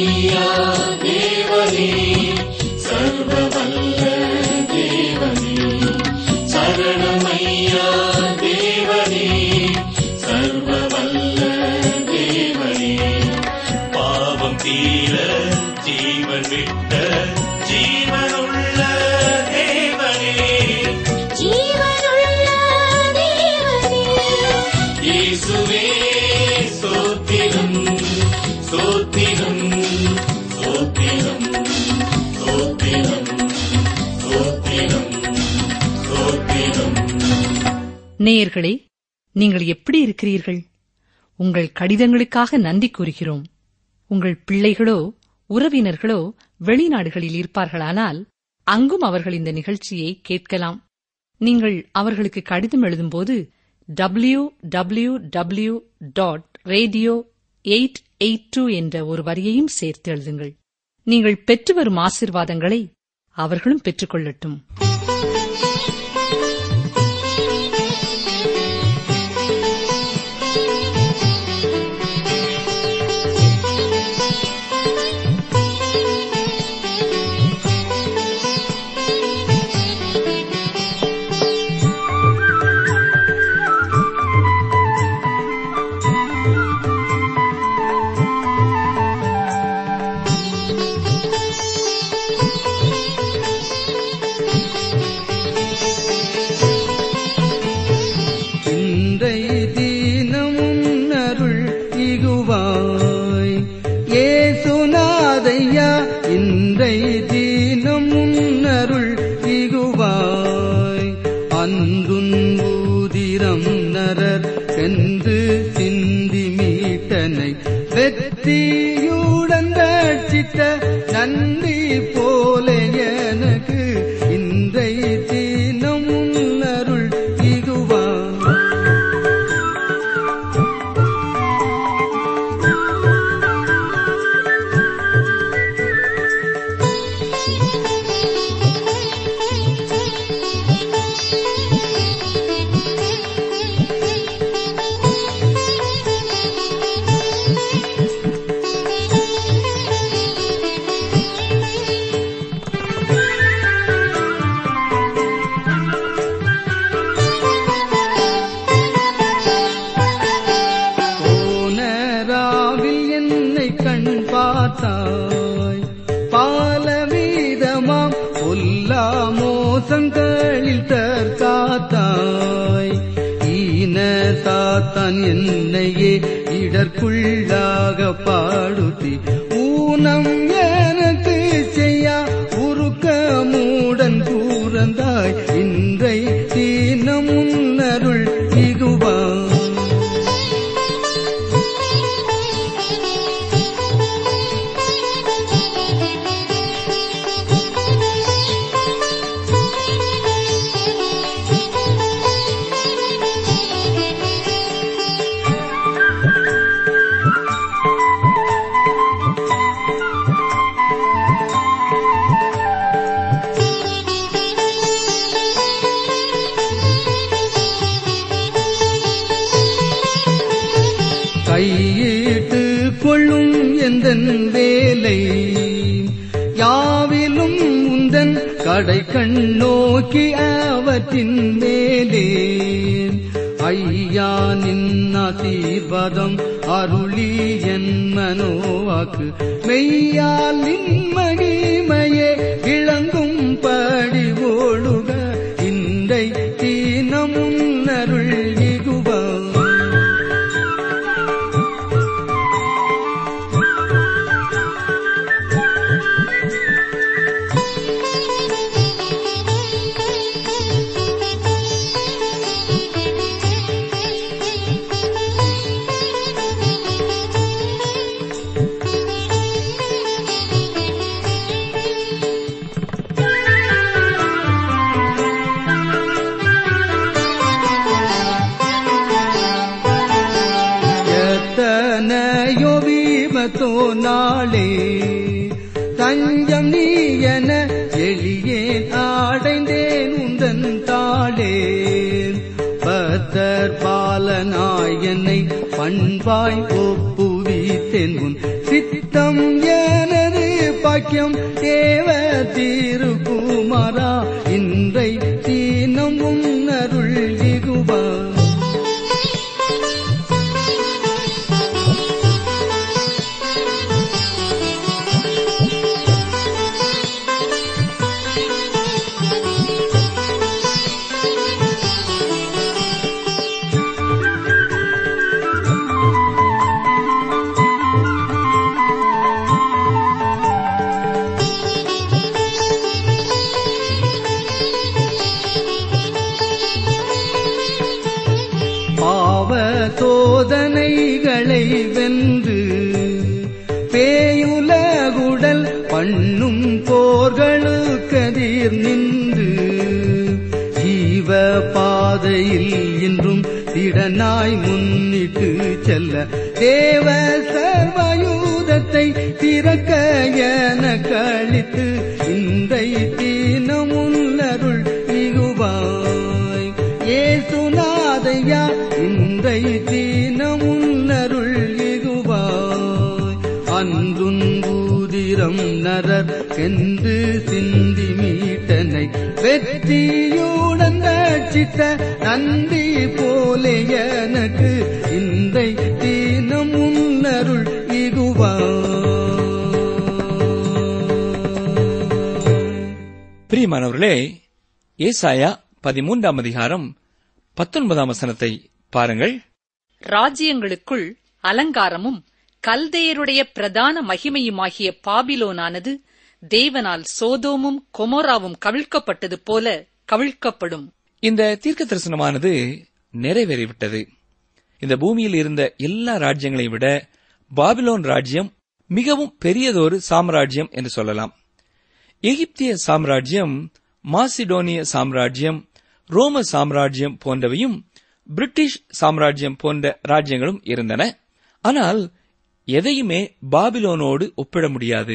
சரணமையா தேவனே சர்வ வல்ல தேவனே சரணமையா தேவனே சர்வ வல்ல தேவனே பாவம் தீர ஜீவன் விட்ட ஜீவனுள்ள தேவனே ஜீவனுள்ள தேவனே இயேசுவே சோத்திரம் சோத்திரம் சோத்திரம் சோத்திரம் சோத்திரம் சோத்திரம் நேயர்களே நீங்கள் எப்படி இருக்கிறீர்கள் உங்கள் கடிதங்களுக்காக நன்றி கூறுகிறோம் உங்கள் பிள்ளைகளோ உறவினர்களோ வெளிநாடுகளில் இருப்பார்களானால் அங்கும் அவர்கள் இந்த நிகழ்ச்சியை கேட்கலாம் நீங்கள் அவர்களுக்கு கடிதம் எழுதும்போது W W W dot radio eight eight two என்ற ஒரு வரியையும் சேர்த்து எழுதுங்கள் நீங்கள் பெற்று வரும் ஆசிர்வாதங்களை அவர்களும் பெற்றுக்கொள்ளட்டும் இன்றை தீனமும் அருள் இகுவாய் ஏசுநாதையா இன்றை தீனமும் அருள் இகுவாய் அன்றுன் ஊதிரம் நரர் சென்று சிந்தி மீட்டனை வெற்றியுடன் ரட்சித்த நன்றி போல எனக்கு இன்றை தீனமும் அருள் இகுவாய் போனராவில் என்னை கண் பார்த்தாய் பாலவீதமாம் பொல்லா மோசங்களில் தற்காத்தாய் ஈன சாத்தான் என்னையே இடர்க்குள்ளாக பாடுத்தி ஊனம் எனக்கு செய்யா உருக்க மூடன் கூறந்தாய் இன்றை தீனமும் அருள் இகுவா கையிட்டு கொள்ளும் எந்தன் வேலை யாவிலும் உந்தன் கடை கண் நோக்கி அவற்றின் மேலே ஐயா நின் ஆசீர்வாதம் அருளி என் மனோவாக்கு மெய்யால் நின் மகிமையே விளங்கும் படி ஓடுக இன்றை தீனமும் அருள் இகுவா எத்தனையோ வீமத்தோ நாளே தஞ்சம் நீ என எளியே அடைந்தேன் உந்தன் தாளே பத்தர் பாலனாய் என்னை பண்பாய் ஒப்புவித்தேன் உன் சித்தம் ஏ பாக்கியம் தேவ திருக்குமாரா இன்றை தீனம் உன்னருள் இகுவா பாவ சோதனைகளை வென்று பேயுலகுடல் பண்ணும் போர்களுக்கதிர் நின்று ஜீவ பாதையில் இன்றும் திடனாய் முன்னிட்டு செல்ல தேவ சர்வயூதத்தை திறக்க என கழித்து இன்றை தீனமுள்ளருள் இகுவாய் ஏசுநாதையா இன்றை தீனமுன்னருள் இகுவாய் அன்றும் பூதிரம் நரர் சென்று சிந்தி மீட்டனை வெற்றியுடன் ரட்சித்த நந்தி போலே எனக்கு இன்றை தீனம் முன்னருள் இகுவாய் பிரியமானவர்களே ஏசாயா பதிமூன்றாம் அதிகாரம் பத்தொன்பதாம் வசனத்தை பாருங்கள் ராஜ்யங்களுக்குள் அலங்காரமும் கல்தேயருடைய பிரதான மகிமையுமாகிய பாபிலோனானது தேவனால் சோதோமும் கொமோராவும் கவிழ்க்கப்பட்டது போல கவிழ்க்கப்படும் இந்த தீர்க்க தரிசனமானது நிறைவேறிவிட்டது இந்த பூமியில் இருந்த எல்லா ராஜ்யங்களையும் விட பாபிலோன் ராஜ்யம் மிகவும் பெரியதொரு சாம்ராஜ்யம் என்று சொல்லலாம் எகிப்திய சாம்ராஜ்யம் மாசிடோனிய சாம்ராஜ்யம் ரோம சாம்ராஜ்யம் போன்றவையும் பிரிட்டிஷ் சாம்ராஜ்யம் போன்ற ராஜ்யங்களும் இருந்தன ஆனால் எதையுமே பாபிலோனோடு ஒப்பிட முடியாது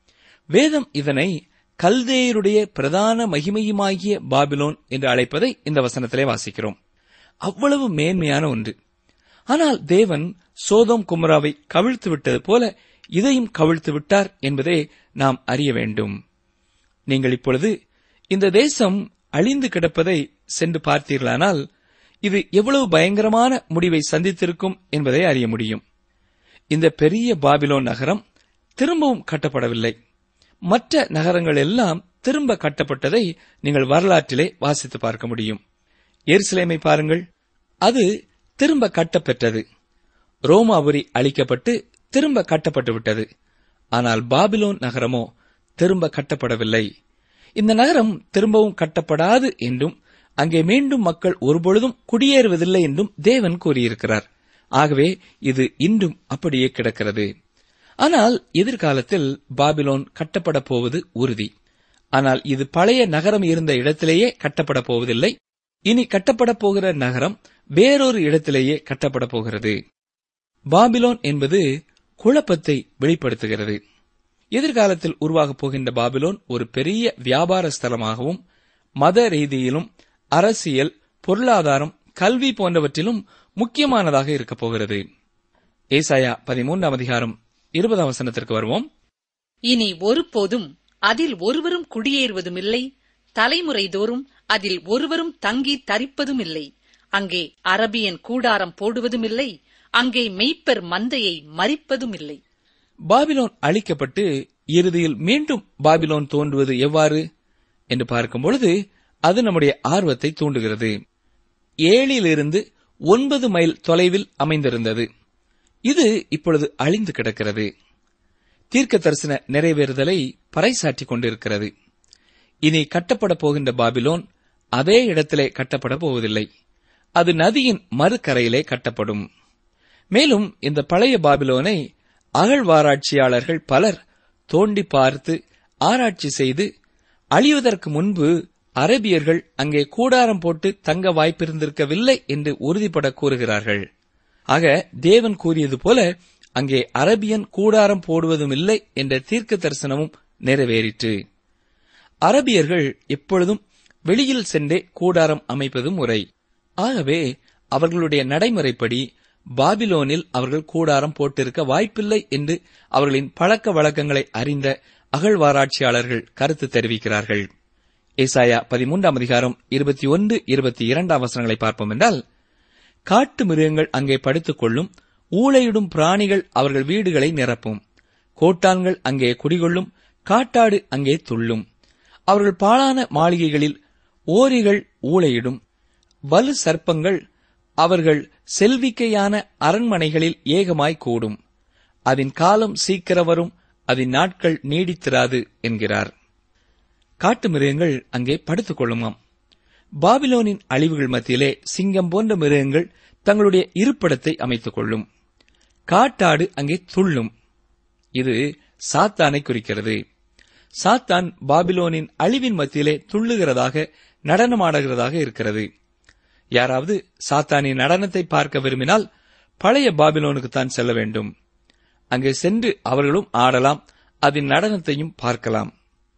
வேதம் இதனை கல்தேயருடைய பிரதான மகிமையுமாகிய பாபிலோன் என்று அழைப்பதை இந்த வசனத்திலே வாசிக்கிறோம் அவ்வளவு மேன்மையான ஒன்று ஆனால் தேவன் சோதோம் குமராவை கவிழ்த்து விட்டது போல இதையும் கவிழ்த்து விட்டார் என்பதை நாம் அறிய வேண்டும் நீங்கள் இப்பொழுது இந்த தேசம் அழிந்து கிடப்பதை சென்று பார்த்தீர்களானால் இது எவ்வளவு பயங்கரமான முடிவை சந்தித்திருக்கும் என்பதை அறிய முடியும் இந்த பெரிய பாபிலோன் நகரம் திரும்பவும் கட்டப்படவில்லை மற்ற நகரங்கள் எல்லாம் திரும்ப கட்டப்பட்டதை நீங்கள் வரலாற்றிலே வாசித்து பார்க்க முடியும் எருசலேமை பாருங்கள் அது திரும்ப கட்டப்பெற்றது ரோமாபுரி அழிக்கப்பட்டு திரும்ப கட்டப்பட்டு விட்டது ஆனால் பாபிலோன் நகரமோ திரும்ப கட்டப்படவில்லை இந்த நகரம் திரும்பவும் கட்டப்படாது என்றும் அங்கே மீண்டும் மக்கள் ஒருபொழுதும் குடியேறுவதில்லை என்றும் தேவன் கூறியிருக்கிறார் ஆகவே இது இன்றும் அப்படியே கிடக்கிறது ஆனால் எதிர்காலத்தில் பாபிலோன் கட்டப்பட போவது உறுதி ஆனால் இது பழைய நகரம் இருந்த இடத்திலேயே கட்டப்பட போவதில்லை இனி கட்டப்பட போகிற நகரம் வேறொரு இடத்திலேயே கட்டப்பட போகிறது பாபிலோன் என்பது குழப்பத்தை வெளிப்படுத்துகிறது எதிர்காலத்தில் உருவாகப் போகின்ற பாபிலோன் ஒரு பெரிய வியாபார ஸ்தலமாகவும் மத ரீதியிலும் அரசியல் பொருளாதாரம் கல்வி போன்றவற்றிலும் முக்கியமானதாக இருக்கப் போகிறது ஏசாயா பதிமூன்றாம் அதிகாரம் இருபதாம் வசனத்திற்கு வருவோம் இனி ஒருபோதும் அதில் ஒருவரும் குடியேறுவதுமில்லை தலைமுறை தோறும் அதில் ஒருவரும் தங்கி தரிப்பதுமில்லை அங்கே அரபியன் கூடாரம் போடுவதுமில்லை அங்கே மெய்ப்பர் மந்தையை மறிப்பதுமில்லை பாபிலோன் அழிக்கப்பட்டு இறுதியில் மீண்டும் பாபிலோன் தோன்றுவது எவ்வாறு என்று பார்க்கும் பொழுது அது நம்முடைய ஆர்வத்தை தூண்டுகிறது ஏழிலிருந்து ஒன்பது மைல் தொலைவில் அமைந்திருந்தது இது இப்பொழுது அழிந்து கிடக்கிறது தீர்க்க தரிசன நிறைவேறுதலை பறைசாற்றிக் கொண்டிருக்கிறது இனி கட்டப்பட போகின்ற பாபிலோன் அதே இடத்திலே கட்டப்பட போவதில்லை அது நதியின் மறுகரையிலே கட்டப்படும் மேலும் இந்த பழைய பாபிலோனை அகழ்வாராய்ச்சியாளர்கள் பலர் தோண்டி பார்த்து ஆராய்ச்சி செய்து அழிவதற்கு முன்பு அரபியர்கள் அங்கே கூடாரம் போட்டு தங்க வாய்ப்பிருந்திருக்கவில்லை என்று உறுதிபட கூறுகிறார்கள் ஆக தேவன் கூறியது போல அங்கே அரபியன் கூடாரம் போடுவதும் இல்லை என்ற தீர்க்க தரிசனமும் நிறைவேறிற்று அரபியர்கள் எப்பொழுதும் வெளியில் சென்றே கூடாரம் அமைப்பது முறை ஆகவே அவர்களுடைய நடைமுறைப்படி பாபிலோனில் அவர்கள் கூடாரம் போட்டிருக்க வாய்ப்பில்லை என்று அவர்களின் பழக்க வழக்கங்களை அறிந்த அகழ்வாராய்ச்சியாளர்கள் கருத்து தெரிவிக்கிறார்கள் ஏசாயா பதிமூன்றாம் அதிகாரம் இருபத்தி ஒன்று இருபத்தி இரண்டாம் வசனங்களை பார்ப்போம் என்றால் காட்டு மிருகங்கள் அங்கே படுத்துக் கொள்ளும் ஊளையிடும் பிராணிகள் அவர்கள் வீடுகளை நிரப்பும் கோட்டான்கள் அங்கே குடிகொள்ளும் காட்டாடு அங்கே துள்ளும் அவர்கள் பாழான மாளிகைகளில் ஓரிகள் ஊளையிடும் வலு சர்ப்பங்கள் அவர்கள் செல்விக்கையான அரண்மனைகளில் ஏகமாய் கூடும் அதன் காலம் சீக்கிரம் வரும் அதன் நாட்கள் நீடித்திராது என்கிறார் காட்டு மிருகங்கள் அங்கே படுத்துக் கொள்ளுமாம் பாபிலோனின் அழிவுகள் மத்தியிலே சிங்கம் போன்ற மிருகங்கள் தங்களுடைய இருப்பிடத்தை அமைத்துக் கொள்ளும் காட்டாடு அங்கே துள்ளும் இது சாத்தானை குறிக்கிறது சாத்தான் பாபிலோனின் அழிவின் மத்தியிலே துள்ளுகிறதாக நடனமாடுகிறதாக இருக்கிறது யாராவது சாத்தானின் நடனத்தை பார்க்க விரும்பினால் பழைய பாபிலோனுக்கு தான் செல்ல வேண்டும் அங்கே சென்று அவர்களும் ஆடலாம் அதன் நடனத்தையும் பார்க்கலாம்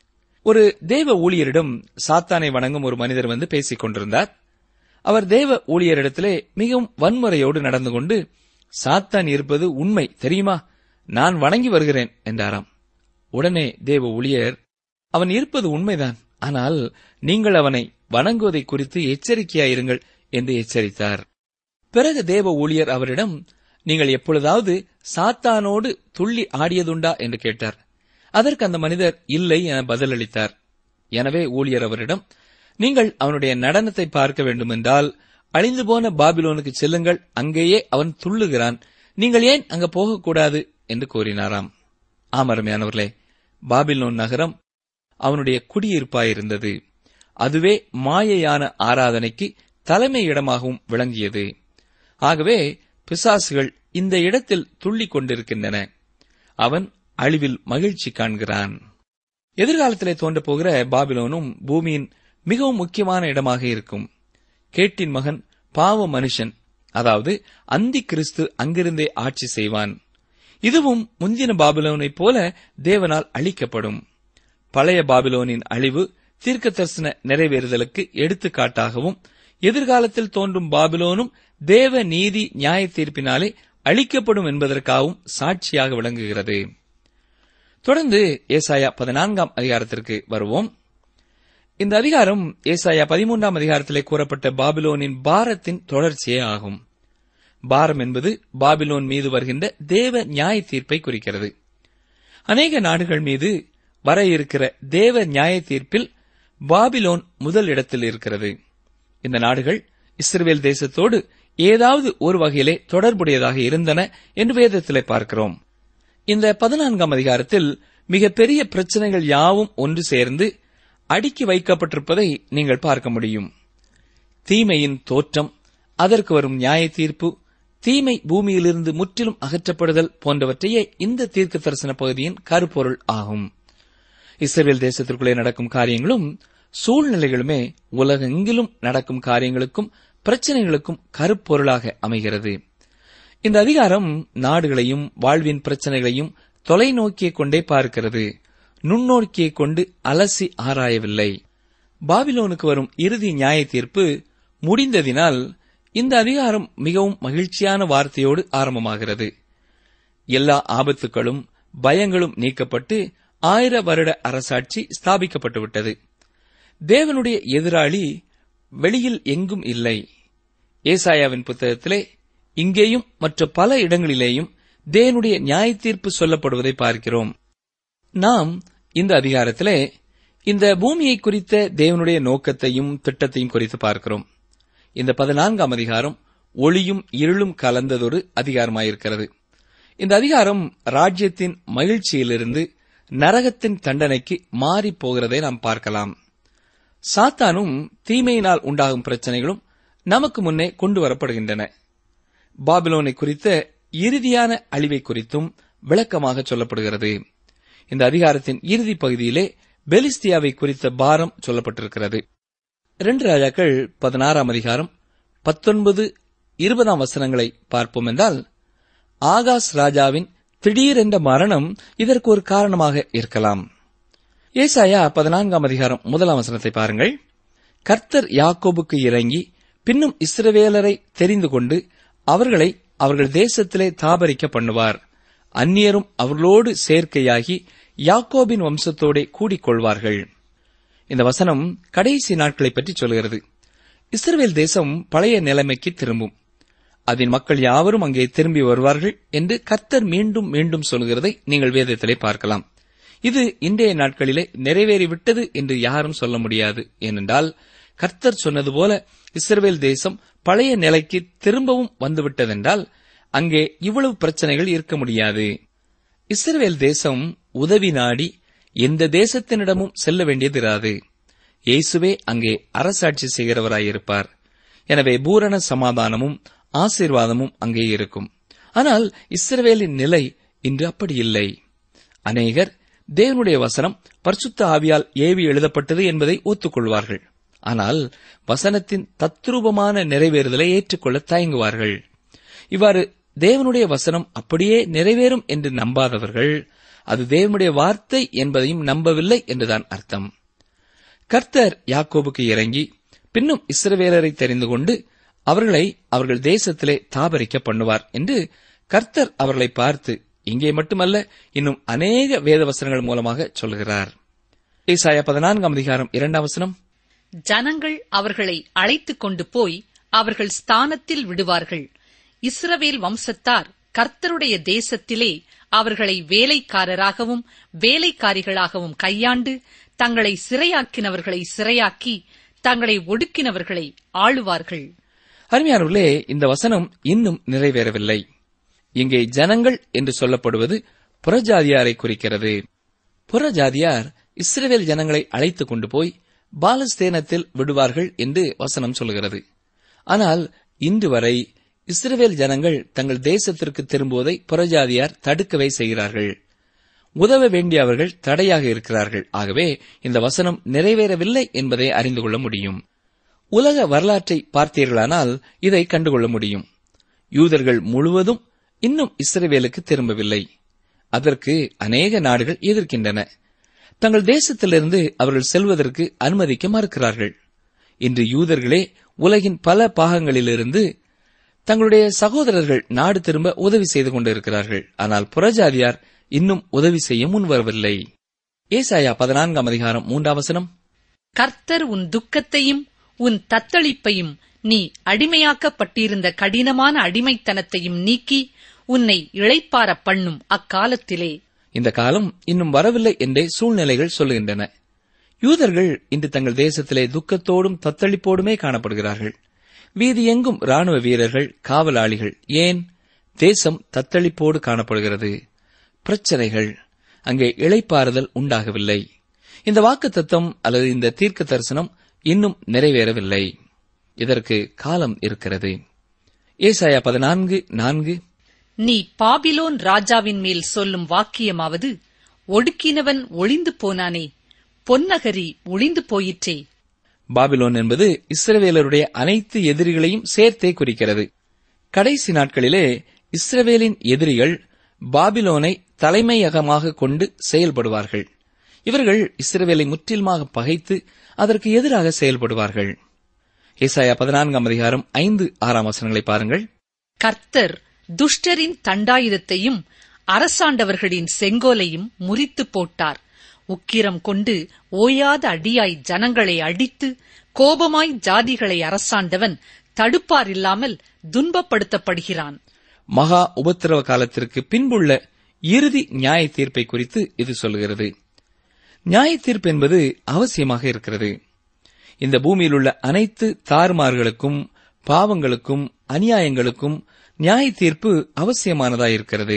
ஒரு தேவ ஊழியரிடம் சாத்தானை வணங்கும் ஒரு மனிதர் வந்து பேசிக் கொண்டிருந்தார் அவர் தேவ ஊழியரிடத்திலே மிகவும் வன்முறையோடு நடந்து கொண்டு சாத்தான் இருப்பது உண்மை தெரியுமா நான் வணங்கி வருகிறேன் என்றாராம் உடனே தேவ ஊழியர் அவன் இருப்பது உண்மைதான் ஆனால் நீங்கள் அவனை வணங்குவதை குறித்து எச்சரிக்கையாயிருங்கள் என்று எச்சரித்தார் பிறகு தேவ ஊழியர் அவரிடம் நீங்கள் எப்பொழுதாவது சாத்தானோடு துள்ளி ஆடியதுண்டா என்று கேட்டார் அதற்கு அந்த மனிதர் இல்லை என பதிலளித்தார் எனவே ஊழியர் அவரிடம் நீங்கள் அவனுடைய நடனத்தை பார்க்க வேண்டுமென்றால் அழிந்து போன பாபிலோனுக்கு செல்லுங்கள் அங்கேயே அவன் துள்ளுகிறான் நீங்கள் ஏன் அங்க போகக்கூடாது என்று கூறினாராம் ஆமரமையானவர்களே பாபிலோன் நகரம் அவனுடைய குடியிருப்பாயிருந்தது அதுவே மாயையான ஆராதனைக்கு தலைமை இடமாகவும் விளங்கியது ஆகவே பிசாசுகள் இந்த இடத்தில் துள்ளிக் கொண்டிருக்கின்றன அவன் அழிவில் மகிழ்ச்சி காண்கிறான் எதிர்காலத்திலே தோன்றப் போகிற பாபிலோனும் பூமியின் மிகவும் முக்கியமான இடமாக இருக்கும் கேட்டின் மகன் பாவ மனுஷன் அதாவது அந்தி கிறிஸ்து அங்கிருந்தே ஆட்சி செய்வான் இதுவும் முந்தின பாபிலோனைப் போல தேவனால் அழிக்கப்படும் பழைய பாபிலோனின் அழிவு தீர்க்க தரிசன நிறைவேறுதலுக்கு எடுத்துக்காட்டாகவும் எதிர்காலத்தில் தோன்றும் பாபிலோனும் தேவ நீதி நியாய தீர்ப்பினாலே அழிக்கப்படும் என்பதற்காகவும் சாட்சியாக விளங்குகிறது தொடர்ந்து ஏசாயா பதினான்காம் அதிகாரத்திற்கு வருவோம் இந்த அதிகாரம் ஏசாயா பதிமூன்றாம் அதிகாரத்திலே கூறப்பட்ட பாபிலோனின் பாரத்தின் தொடர்ச்சியே ஆகும் பாரம் என்பது பாபிலோன் மீது வருகின்ற தேவ நியாய தீர்ப்பை குறிக்கிறது அநேக நாடுகள் மீது வர இருக்கிற தேவ நியாய தீர்ப்பில் பாபிலோன் முதல் இடத்தில் இருக்கிறது இந்த நாடுகள் இஸ்ரேல் தேசத்தோடு ஏதாவது ஒரு வகையிலே தொடர்புடையதாக இருந்தன என்று வேதத்திலே பார்க்கிறோம் இந்த பதினான்காம் அதிகாரத்தில் மிகப்பெரிய பிரச்சனைகள் யாவும் ஒன்று சேர்ந்து அடுக்கி வைக்கப்பட்டிருப்பதை நீங்கள் பார்க்க முடியும் தீமையின் தோற்றம் அதற்கு வரும் நியாய தீர்ப்பு தீமை பூமியிலிருந்து முற்றிலும் அகற்றப்படுதல் போன்றவற்றையே இந்த தீர்க்க தரிசன பகுதியின் கருப்பொருள் ஆகும் இஸ்ரேல் தேசத்திற்குள்ளே நடக்கும் காரியங்களும் சூழ்நிலைகளுமே உலகெங்கிலும் நடக்கும் காரியங்களுக்கும் பிரச்சனைகளுக்கும் கருப்பொருளாக அமைகிறது இந்த அதிகாரம் நாடுகளையும் வாழ்வின் பிரச்சனைகளையும் தொலைநோக்கியை கொண்டே பார்க்கிறது நுண்ணோக்கியை கொண்டு அலசி ஆராயவில்லை பாபிலோனுக்கு வரும் இறுதி நியாய தீர்ப்பு முடிந்ததினால் இந்த அதிகாரம் மிகவும் மகிழ்ச்சியான வார்த்தையோடு ஆரம்பமாகிறது எல்லா ஆபத்துகளும் பயங்களும் நீக்கப்பட்டு ஆயிர வருட அரசாட்சி ஸ்தாபிக்கப்பட்டுவிட்டது தேவனுடைய எதிராளி வெளியில் எங்கும் இல்லை ஏசாயாவின் புத்தகத்திலே இங்கேயும் மற்ற பல இடங்களிலேயும் தேவனுடைய நியாய தீர்ப்பு சொல்லப்படுவதை பார்க்கிறோம் நாம் இந்த அதிகாரத்திலே இந்த பூமியை குறித்த தேவனுடைய நோக்கத்தையும் திட்டத்தையும் குறித்து பார்க்கிறோம் இந்த பதினான்காம் அதிகாரம் ஒளியும் இருளும் கலந்ததொரு அதிகாரமாயிருக்கிறது இந்த அதிகாரம் ராஜ்யத்தின் மகிழ்ச்சியிலிருந்து நரகத்தின் தண்டனைக்கு மாறிப் போகிறதை நாம் பார்க்கலாம் சாத்தானும் தீமையினால் உண்டாகும் பிரச்சனைகளும் நமக்கு முன்னே கொண்டு வரப்படுகின்றன பாபிலோனை குறித்த இறுதியான அழிவை குறித்தும் விளக்கமாக சொல்லப்படுகிறது இந்த அதிகாரத்தின் இறுதி பகுதியிலே பெலிஸ்தியாவை குறித்த பாரம் சொல்லப்பட்டிருக்கிறது இரண்டு ராஜாக்கள் பதினாறாம் அதிகாரம் பத்தொன்பது இருபதாம் வசனங்களை பார்ப்போம் என்றால் ஆகாஸ் ராஜாவின் திடீரென்ற மரணம் இதற்கு ஒரு காரணமாக இருக்கலாம் ஏசாயா பதினான்காம் அதிகாரம் முதலாம் வசனத்தை பாருங்கள் கர்த்தர் யாக்கோபுக்கு இறங்கி பின்னும் இஸ்ரவேலரை தெரிந்து கொண்டு அவர்களை அவர்கள் தேசத்திலே தாபரிக்க பண்ணுவார் அந்நியரும் அவர்களோடு சேர்க்கையாகி யாக்கோபின் வம்சத்தோடே கூடிக்கொள்வார்கள் இந்த வசனம் கடைசி நாட்களை பற்றி சொல்கிறது இஸ்ரவேல் தேசம் பழைய நிலைமைக்கு திரும்பும் அதன் மக்கள் யாவரும் அங்கே திரும்பி வருவார்கள் என்று கர்த்தர் மீண்டும் மீண்டும் சொல்கிறதை நீங்கள் வேதத்திலே பார்க்கலாம் இது இன்றைய நாட்களிலே நிறைவேறிவிட்டது என்று யாரும் சொல்ல முடியாது ஏனென்றால் கர்த்தர் சொன்னது போல இஸ்ரவேல் தேசம் பழைய நிலைக்கு திரும்பவும் வந்துவிட்டதென்றால் அங்கே இவ்வளவு பிரச்சனைகள் இருக்க முடியாது இஸ்ரவேல் தேசம் உதவி நாடி எந்த தேசத்தினிடமும் செல்ல வேண்டியதிராது இயேசுவே அங்கே அரசாட்சி செய்கிறவராயிருப்பார் எனவே பூரண சமாதானமும் ஆசீர்வாதமும் அங்கே இருக்கும் ஆனால் இஸ்ரவேலின் நிலை இன்று அப்படி இல்லை அநேகர் தேவனுடைய வசனம் பரிசுத்த ஆவியால் ஏவி எழுதப்பட்டது என்பதை ஒத்துக்கொள்வார்கள் ஆனால் வசனத்தின் தத்ரூபமான நிறைவேறுதலை ஏற்றுக்கொள்ள தயங்குவார்கள் இவ்வாறு தேவனுடைய வசனம் அப்படியே நிறைவேறும் என்று நம்பாதவர்கள் அது தேவனுடைய வார்த்தை என்பதையும் நம்பவில்லை என்றுதான் அர்த்தம் கர்த்தர் யாக்கோபுக்கு இறங்கி பின்னும் இஸ்ரவேலரை தெரிந்து கொண்டு அவர்களை அவர்கள் தேசத்திலே தாபரிக்க பண்ணுவார் என்று கர்த்தர் அவர்களை பார்த்து இங்கே மட்டுமல்ல இன்னும் அநேக வேத வசனங்கள் மூலமாக சொல்கிறார் ஏசாயா பதினான்காம் அதிகாரம் இரண்டாம் வசனம் ஜனங்கள் அவர்களை அழைத்துக் கொண்டு போய் அவர்கள் ஸ்தானத்தில் விடுவார்கள் இஸ்ரவேல் வம்சத்தார் கர்த்தருடைய தேசத்திலே அவர்களை வேலைக்காரராகவும் வேலைக்காரிகளாகவும் கையாண்டு தங்களை சிறையாக்கினவர்களை சிறையாக்கி தங்களை ஒடுக்கினவர்களை ஆளுவார்கள் அருமையானவர்களே இந்த வசனம் இன்னும் நிறைவேறவில்லை இங்கே ஜனங்கள் என்று சொல்லப்படுவது புறஜாதியாரை குறிக்கிறது புறஜாதியார் இஸ்ரவேல் ஜனங்களை அழைத்துக் கொண்டு போய் பாலஸ்தேனத்தில் விடுவார்கள் என்று வசனம் சொல்கிறது ஆனால் இன்று வரை இஸ்ரவேல் ஜனங்கள் தங்கள் தேசத்திற்கு திரும்புவதை புறஜாதியார் தடுக்கவே செய்கிறார்கள் உதவ வேண்டியவர்கள் தடையாக இருக்கிறார்கள் ஆகவே இந்த வசனம் நிறைவேறவில்லை என்பதை அறிந்து கொள்ள முடியும் உலக வரலாற்றை பார்த்தீர்களானால் இதை கண்டுகொள்ள முடியும் யூதர்கள் முழுவதும் இன்னும் இஸ்ரவேலுக்கு திரும்பவில்லை அதற்கு அநேக நாடுகள் எதிர்க்கின்றன தங்கள் தேசத்திலிருந்து அவர்கள் செல்வதற்கு அனுமதிக்க மறுக்கிறார்கள் இன்று யூதர்களே உலகின் பல பாகங்களிலிருந்து தங்களுடைய சகோதரர்கள் நாடு திரும்ப உதவி செய்து கொண்டிருக்கிறார்கள் ஆனால் புறஜாதியார் இன்னும் உதவி செய்ய முன்வரவில்லை ஏசாயா பதினான்காம் அதிகாரம் மூன்றாம் வசனம் கர்த்தர் உன் துக்கத்தையும் உன் தத்தளிப்பையும் நீ அடிமையாக்கப்பட்டிருந்த கடினமான அடிமைத்தனத்தையும் நீக்கி உன்னை இளைப்பார பண்ணும் அக்காலத்திலே இந்த காலம் இன்னும் வரவில்லை என்றே சூழ்நிலைகள் சொல்லுகின்றன யூதர்கள் இன்று தங்கள் தேசத்திலே துக்கத்தோடும் தத்தளிப்போடுமே காணப்படுகிறார்கள் வீதி எங்கும் ராணுவ வீரர்கள் காவலாளிகள் ஏன் தேசம் தத்தளிப்போடு காணப்படுகிறது பிரச்சனைகள் அங்கே இளைப்பாறுதல் உண்டாகவில்லை இந்த வாக்கு தத்தம் அல்லது இந்த தீர்க்க தரிசனம் இன்னும் நிறைவேறவில்லை இதற்கு காலம் இருக்கிறது ஏசாயா பதினான்கு நான்கு நீ பாபிலோன் ராஜாவின் மேல் சொல்லும் வாக்கியமாவது ஒடுக்கினவன் ஒளிந்து போனானே பொன்னகரி ஒளிந்து போயிற்றே பாபிலோன் என்பது இஸ்ரவேலருடைய அனைத்து எதிரிகளையும் சேர்த்தே குறிக்கிறது கடைசி நாட்களிலே இஸ்ரவேலின் எதிரிகள் பாபிலோனை தலைமையகமாக கொண்டு செயல்படுவார்கள் இவர்கள் இஸ்ரவேலை முற்றிலுமாக பகைத்து அதற்கு எதிராக செயல்படுவார்கள் ஏசாயா பதினான்காம் அதிகாரம் ஐந்து ஆறாம் வசனங்களை பாருங்கள் கர்த்தர் துஷ்டரின் தண்டாயுதத்தையும் அரசாண்டவர்களின் செங்கோலையும் முறித்துப் போட்டார் உக்கிரம் கொண்டு ஓயாத அடியாய் ஜனங்களை அடித்து கோபமாய் ஜாதிகளை அரசாண்டவன் தடுப்பாரில்லாமல் துன்பப்படுத்தப்படுகிறான் மகா உபத்திரவ காலத்திற்கு பின்புள்ள இறுதி நியாய தீர்ப்பை குறித்து இது சொல்கிறது நியாய தீர்ப்பு என்பது அவசியமாக இருக்கிறது இந்த பூமியில் உள்ள அனைத்து தாறுமாறுகளுக்கும் பாவங்களுக்கும் அநியாயங்களுக்கும் நியாய தீர்ப்பு அவசியமானதாயிருக்கிறது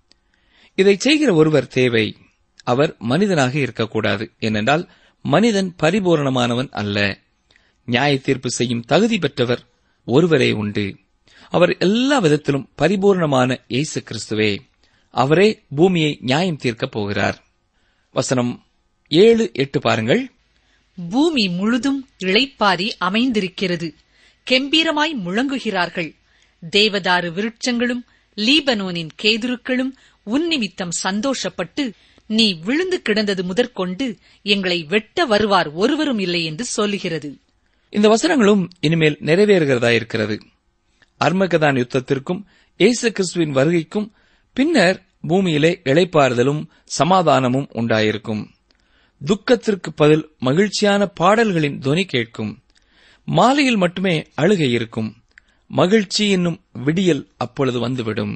இதை செய்கிற ஒருவர் தேவை அவர் மனிதனாக இருக்கக்கூடாது ஏனென்றால் மனிதன் பரிபூரணமானவன் அல்ல நியாய தீர்ப்பு செய்யும் தகுதி பெற்றவர் ஒருவரே உண்டு அவர் எல்லா விதத்திலும் பரிபூர்ணமான இயேசு கிறிஸ்துவே அவரே பூமியை நியாயம் தீர்க்கப் போகிறார் வசனம் ஏழு எட்டு பாருங்கள் பூமி முழுதும் இளைப்பாரி அமைந்திருக்கிறது கெம்பீரமாய் முழங்குகிறார்கள் தேவதாரு விருட்சங்களும் லீபனோனின் கேதுருக்களும் உன் நிமித்தம் சந்தோஷப்பட்டு நீ விழுந்து கிடந்தது முதற்கொண்டு எங்களை வெட்ட வருவார் ஒருவரும் இல்லை என்று சொல்லுகிறது இந்த வசனங்களும் இனிமேல் நிறைவேறுகிறதா இருக்கிறது அர்மகதான் யுத்தத்திற்கும் இயேசு கிறிஸ்துவின் வருகைக்கும் பின்னர் பூமியிலே இளைப்பாறுதலும் சமாதானமும் உண்டாயிருக்கும் துக்கத்திற்கு பதில் மகிழ்ச்சியான பாடல்களின் தொனி கேட்கும் மாலையில் மட்டுமே அழுகை இருக்கும் மகிழ்ச்சி என்னும் விடியல் அப்பொழுது வந்துவிடும்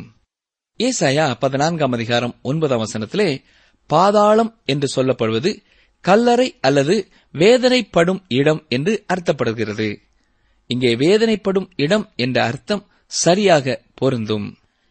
ஏசாயா பதினான்காம் அதிகாரம் ஒன்பதாம் வசனத்திலே பாதாளம் என்று சொல்லப்படுவது கல்லறை அல்லது வேதனைப்படும் இடம் என்று அர்த்தப்படுகிறது இங்கே வேதனைப்படும் இடம் என்ற அர்த்தம் சரியாக பொருந்தும்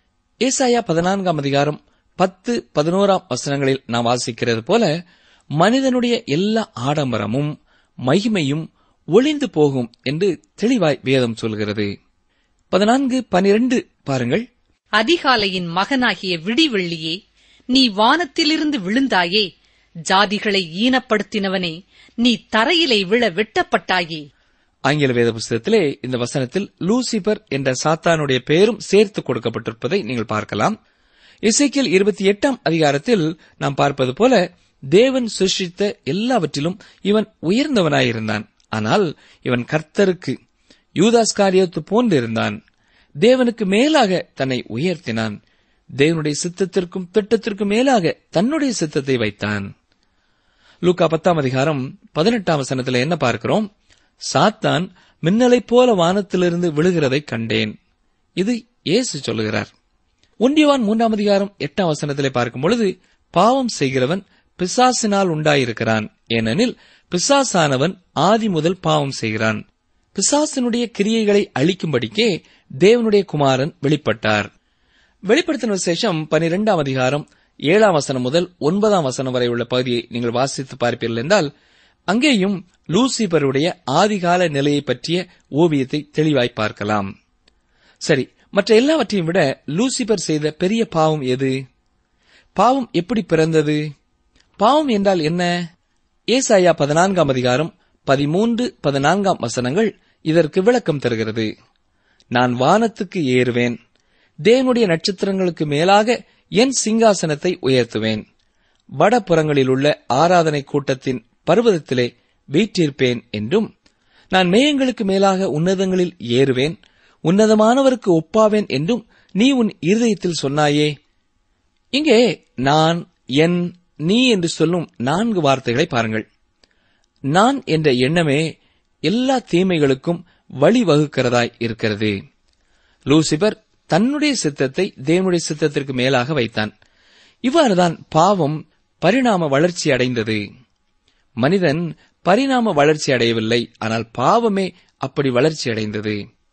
ஏசாயா பதினான்காம் அதிகாரம் பத்து பதினோராம் வசனங்களில் நாம் வாசிக்கிறது போல மனிதனுடைய எல்லா ஆடம்பரமும் மகிமையும் ஒளிந்து போகும் என்று தெளிவாய் வேதம் சொல்கிறது பதினான்கு பனிரெண்டு பாருங்கள் அதிகாலையின் மகனாகிய விடிவெள்ளியே நீ வானத்திலிருந்து விழுந்தாயே ஜாதிகளை ஈனப்படுத்தினவனே நீ தரையிலே விழ வெட்டப்பட்டாயே ஆங்கில வேத புஸ்தகத்திலே இந்த வசனத்தில் லூசிபர் என்ற சாத்தானுடைய பெயரும் சேர்த்து கொடுக்கப்பட்டிருப்பதை நீங்கள் பார்க்கலாம் இசைக்கியல் இருபத்தி எட்டாம் அதிகாரத்தில் நாம் பார்ப்பது போல தேவன் சிருஷ்டித்த எல்லாவற்றிலும் இவன் உயர்ந்தவனாயிருந்தான் ஆனால் இவன் கர்த்தருக்கு யூதாஸ்காரியத்து போன்றிருந்தான் தேவனுக்கு மேலாக தன்னை உயர்த்தினான் தேவனுடைய சித்தத்திற்கும் திட்டத்திற்கும் மேலாக தன்னுடைய சித்தத்தை வைத்தான் லூக்கா பத்தாம் அதிகாரம் பதினெட்டாம் வசனத்தில் என்ன பார்க்கிறோம் சாத்தான் மின்னலைப் போல வானத்திலிருந்து விழுகிறதை கண்டேன் இது இயேசு சொல்லுகிறார் ஒன்றியவான் மூன்றாம் அதிகாரம் எட்டாம் வசனத்திலே பார்க்கும் பொழுது பாவம் செய்கிறவன் பிசாசினால் உண்டாயிருக்கிறான் ஏனெனில் பிசாசானவன் ஆதி முதல் பாவம் செய்கிறான் பிசாசினுடைய கிரியைகளை அழிக்கும்படிக்கே தேவனுடைய குமாரன் வெளிப்பட்டார் வெளிப்படுத்தின விசேஷம் பனிரெண்டாம் அதிகாரம் ஏழாம் வசனம் முதல் ஒன்பதாம் வசனம் வரை உள்ள பகுதியை நீங்கள் வாசித்து பார்ப்பீர்கள் என்றால் அங்கேயும் லூசிபருடைய ஆதிகால நிலையை பற்றிய ஓவியத்தை தெளிவாய் பார்க்கலாம் சரி மற்ற எல்லாவற்றையும் விட லூசிபர் செய்த பெரிய பாவம் எது பாவம் எப்படி பிறந்தது பாவம் என்றால் என்ன ஏசாயா பதினான்காம் அதிகாரம் பதிமூன்று பதினான்காம் வசனங்கள் இதற்கு விளக்கம் தருகிறது நான் வானத்துக்கு ஏறுவேன் தேவனுடைய நட்சத்திரங்களுக்கு மேலாக என் சிங்காசனத்தை உயர்த்துவேன் வடபுறங்களில் உள்ள ஆராதனை கூட்டத்தின் பர்வதத்திலே வீற்றிருப்பேன் என்றும் நான் மேயங்களுக்கு மேலாக உன்னதங்களில் ஏறுவேன் உன்னதமானவருக்கு ஒப்பாவேன் என்றும் நீ உன் இருதயத்தில் சொன்னாயே இங்கே நான் என் நீ என்று சொல்லும் நான்கு வார்த்தைகளை பாருங்கள் நான் என்ற எண்ணமே எல்லா தீமைகளுக்கும் வழிவகுக்கிறதாய் இருக்கிறது லூசிபர் தன்னுடைய சித்தத்தை தேவனுடைய சித்தத்திற்கு மேலாக வைத்தான் இவ்வாறுதான் பாவம் பரிணாம வளர்ச்சி அடைந்தது மனிதன் பரிணாம வளர்ச்சி அடையவில்லை ஆனால் பாவமே அப்படி வளர்ச்சி அடைந்தது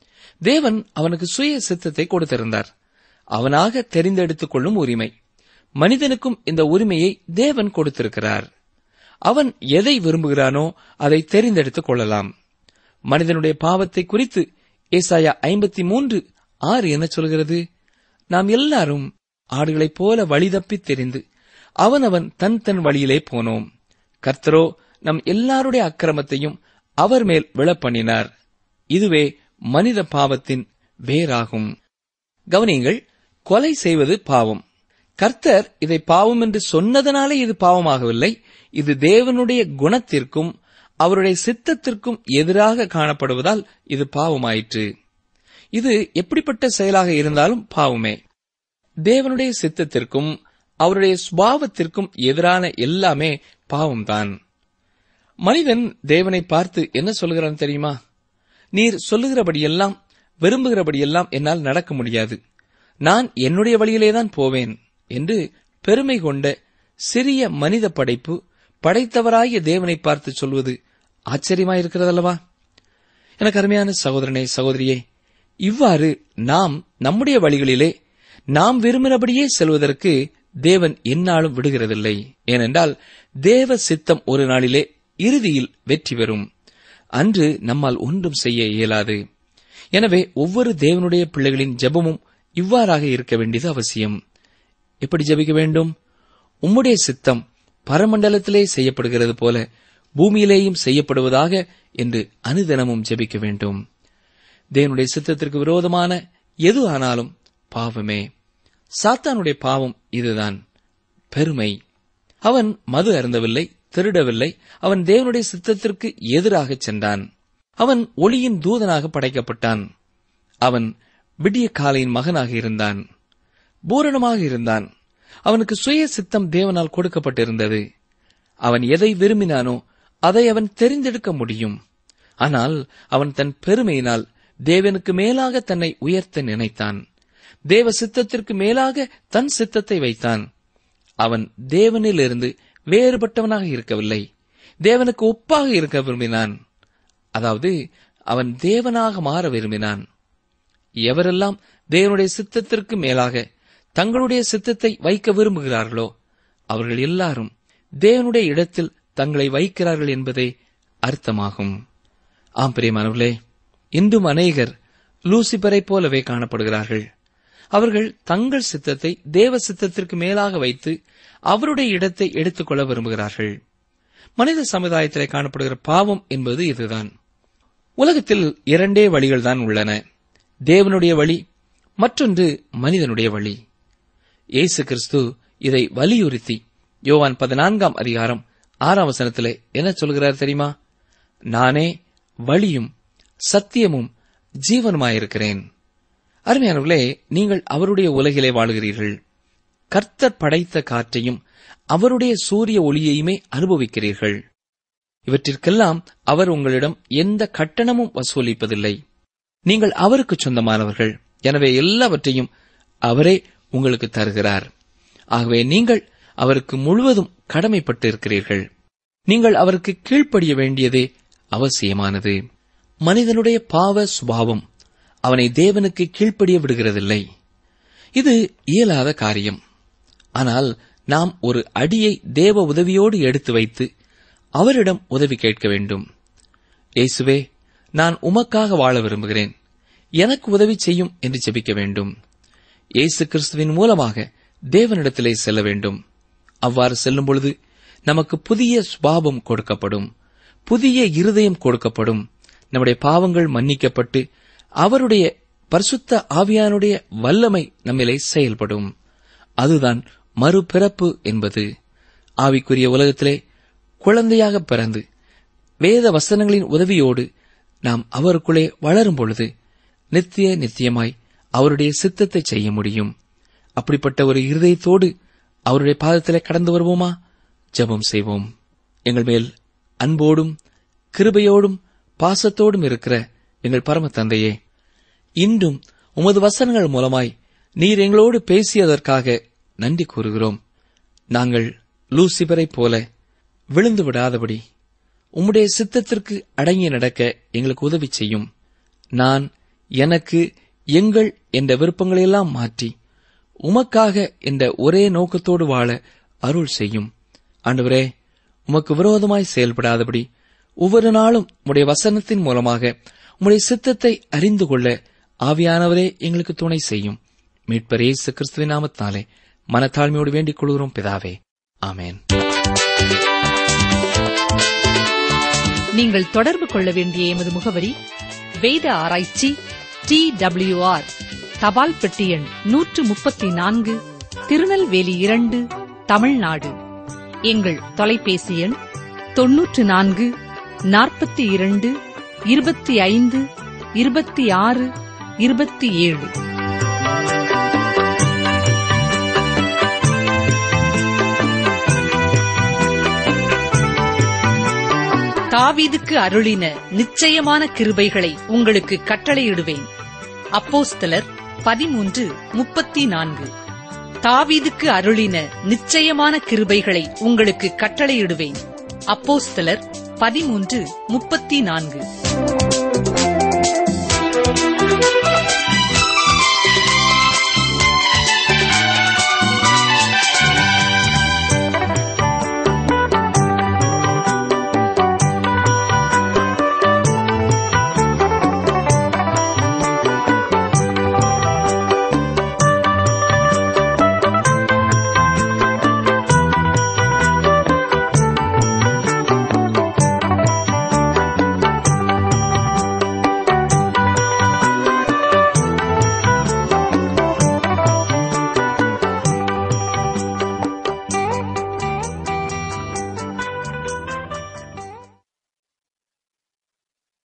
தேவன் அவனுக்கு சுய சித்தத்தை கொடுத்திருந்தார் அவனாக தெரிந்தெடுத்துக் கொள்ளும் உரிமை மனிதனுக்கும் இந்த உரிமையை தேவன் கொடுத்திருக்கிறார் அவன் எதை விரும்புகிறானோ அதை தெரிந்தெடுத்துக் கொள்ளலாம் மனிதனுடைய பாவத்தை குறித்து ஏசாயா ஐம்பத்தி மூன்று ஆறு என்ன சொல்கிறது நாம் எல்லாரும் ஆடுகளைப் போல வழிதப்பி தெரிந்து அவனவன் தன் தன் வழியிலே போனோம் கர்த்தரோ நம் எல்லாருடைய அக்கிரமத்தையும் அவர் மேல் விழப்பண்ணினார் இதுவே மனித பாவத்தின் வேராகும் கவனியங்கள் கொலை செய்வது பாவம் கர்த்தர் இதை பாவம் என்று சொன்னதனாலே இது பாவமாகவில்லை இது தேவனுடைய குணத்திற்கும் அவருடைய சித்தத்திற்கும் எதிராக காணப்படுவதால் இது பாவமாயிற்று இது எப்படிப்பட்ட செயலாக இருந்தாலும் பாவமே தேவனுடைய சித்தத்திற்கும் அவருடைய சுபாவத்திற்கும் எதிரான எல்லாமே பாவம்தான் மனிதன் தேவனை பார்த்து என்ன சொல்கிறான் தெரியுமா நீர் சொல்லுகிறபடியெல்லாம் விரும்புகிறபடியெல்லாம் என்னால் நடக்க முடியாது நான் என்னுடைய வழியிலேதான் போவேன் என்று பெருமை கொண்ட சிறிய மனித படைப்பு படைத்தவராகிய தேவனை பார்த்து சொல்வது ஆச்சரியமாயிருக்கிறதல்லவா எனக்கு அருமையான சகோதரனே சகோதரியே இவ்வாறு நாம் நம்முடைய வழிகளிலே நாம் விரும்பினபடியே செல்வதற்கு தேவன் எந்நாளும் விடுகிறதில்லை ஏனென்றால் தேவ சித்தம் ஒரு நாளிலே இறுதியில் வெற்றி பெறும் அன்று நம்மால் ஒன்றும் செய்ய இயலாது எனவே ஒவ்வொரு தேவனுடைய பிள்ளைகளின் ஜெபமும் இவ்வாறாக இருக்க வேண்டியது அவசியம் எப்படி ஜெபிக்க வேண்டும் உம்முடைய சித்தம் பரமண்டலத்திலே செய்யப்படுகிறது போல பூமியிலேயும் செய்யப்படுவதாக என்று அனுதினமும் ஜெபிக்க வேண்டும் தேவனுடைய சித்தத்திற்கு விரோதமான எது ஆனாலும் பாவமே சாத்தானுடைய பாவம் இதுதான் பெருமை அவன் மது அருந்தவில்லை திருடவில்லை அவன் தேவனுடைய சித்தத்திற்கு எதிராக சென்றான் அவன் ஒளியின் தூதனாக படைக்கப்பட்டான் அவன் விடிய காலையின் மகனாக இருந்தான் பூரணமாக இருந்தான் அவனுக்கு சுய சித்தம் தேவனால் கொடுக்கப்பட்டிருந்தது அவன் எதை விரும்பினானோ அதை அவன் தெரிந்தெடுக்க முடியும் ஆனால் அவன் தன் பெருமையினால் தேவனுக்கு மேலாக தன்னை உயர்த்த நினைத்தான் தேவ சித்தத்திற்கு மேலாக தன் சித்தத்தை வைத்தான் அவன் தேவனிலிருந்து வேறுபட்டவனாக இருக்கவில்லை தேவனுக்கு ஒப்பாக இருக்க விரும்பினான் அதாவது அவன் தேவனாக மாற விரும்பினான் எவரெல்லாம் தேவனுடைய சித்தத்திற்கு மேலாக தங்களுடைய சித்தத்தை வைக்க விரும்புகிறார்களோ அவர்கள் எல்லாரும் தேவனுடைய இடத்தில் தங்களை வைக்கிறார்கள் என்பதே அர்த்தமாகும் ஆம் பிரியமானவர்களே இன்றும் அநேகர் லூசிபரைப் போலவே காணப்படுகிறார்கள் அவர்கள் தங்கள் சித்தத்தை தேவ சித்தத்திற்கு மேலாக வைத்து அவருடைய இடத்தை எடுத்துக்கொள்ள விரும்புகிறார்கள் மனித சமுதாயத்திலே காணப்படுகிற பாவம் என்பது இதுதான் உலகத்தில் இரண்டே வழிகள்தான் உள்ளன தேவனுடைய வழி மற்றொன்று மனிதனுடைய வழி இயேசு கிறிஸ்து இதை வலியுறுத்தி யோவான் பதினான்காம் அதிகாரம் ஆறாம் வசனத்திலே என்ன சொல்கிறார் தெரியுமா நானே வழியும் சத்தியமும் ஜீவனுமாயிருக்கிறேன் அருமையானவர்களே நீங்கள் அவருடைய உலகிலே வாழுகிறீர்கள் கர்த்தர் படைத்த காற்றையும் அவருடைய சூரிய ஒளியையுமே அனுபவிக்கிறீர்கள் இவற்றிற்கெல்லாம் அவர் உங்களிடம் எந்த கட்டணமும் வசூலிப்பதில்லை நீங்கள் அவருக்கு சொந்தமானவர்கள் எனவே எல்லாவற்றையும் அவரே உங்களுக்கு தருகிறார் ஆகவே நீங்கள் அவருக்கு முழுவதும் கடமைப்பட்டு இருக்கிறீர்கள் நீங்கள் அவருக்கு கீழ்ப்படிய வேண்டியதே அவசியமானது மனிதனுடைய பாவ சுபாவம் அவனை தேவனுக்கு கீழ்ப்படிய விடுகிறதில்லை இது இயலாத காரியம் ஆனால் நாம் ஒரு அடியை தேவ உதவியோடு எடுத்து வைத்து அவரிடம் உதவி கேட்க வேண்டும் இயேசுவே நான் உமக்காக வாழ விரும்புகிறேன் எனக்கு உதவி செய்யும் என்று ஜெபிக்க வேண்டும் இயேசு கிறிஸ்துவின் மூலமாக தேவனிடத்திலே செல்ல வேண்டும் அவ்வாறு செல்லும் பொழுது நமக்கு புதிய சுபாவம் கொடுக்கப்படும் புதிய இருதயம் கொடுக்கப்படும் நம்முடைய பாவங்கள் மன்னிக்கப்பட்டு அவருடைய பரிசுத்த ஆவியானுடைய வல்லமை நம்மிலே செயல்படும் அதுதான் மறுபிறப்பு என்பது ஆவிக்குரிய உலகத்திலே குழந்தையாக பிறந்து வேத வசனங்களின் உதவியோடு நாம் அவருக்குள்ளே வளரும் பொழுது நித்திய நித்தியமாய் அவருடைய சித்தத்தை செய்ய முடியும் அப்படிப்பட்ட ஒரு இருதயத்தோடு அவருடைய பாதத்திலே கடந்து வருவோமா ஜெபம் செய்வோம் எங்கள் மேல் அன்போடும் கிருபையோடும் பாசத்தோடும் இருக்கிற எங்கள் பரம தந்தையே இன்றும் உமது வசனங்கள் மூலமாய் நீர் எங்களோடு பேசியதற்காக நன்றி கூறுகிறோம் நாங்கள் லூசிபரைப் போல விழுந்து விடாதபடி உம்முடைய சித்தத்திற்கு அடங்கி நடக்க எங்களுக்கு உதவி செய்யும் நான் எனக்கு எங்கள் என்ற விருப்பங்களையெல்லாம் மாற்றி உமக்காக என்ற ஒரே நோக்கத்தோடு வாழ அருள் செய்யும் ஆண்டவரே உமக்கு விரோதமாய் செயல்படாதபடி ஒவ்வொரு நாளும் உம்முடைய வசனத்தின் மூலமாக உம்முடைய சித்தத்தை அறிந்து கொள்ள ஆவியானவரே எங்களுக்கு துணை செய்யும் மீட்பர் இயேசு கிறிஸ்துவின் நாமத்தாலே மனத்தாழ்மையோடு வேண்டிக் கொள்கிறோம் பிதாவே ஆமென் நீங்கள் தொடர்பு கொள்ள வேண்டிய எமது முகவரி வேத ஆராய்ச்சி டி ஆர் தபால் பெட்டி எண் நூற்று முப்பத்தி நான்கு திருநெல்வேலி இரண்டு தமிழ்நாடு எங்கள் தொலைபேசி எண் தொன்னூற்று நான்கு நாற்பத்தி இரண்டு இருபத்தி ஐந்து இருபத்தி ஆறு இருபத்தி ஏழு தாவீதுக்கு அருளின நிச்சயமான கிருபைகளை உங்களுக்கு கட்டளையிடுவேன் அப்போஸ்தலர் பதிமூன்று முப்பத்தி நான்கு தாவீதுக்கு அருளின நிச்சயமான கிருபைகளை உங்களுக்கு கட்டளையிடுவேன் அப்போஸ்தலர் பதிமூன்று முப்பத்தி நான்கு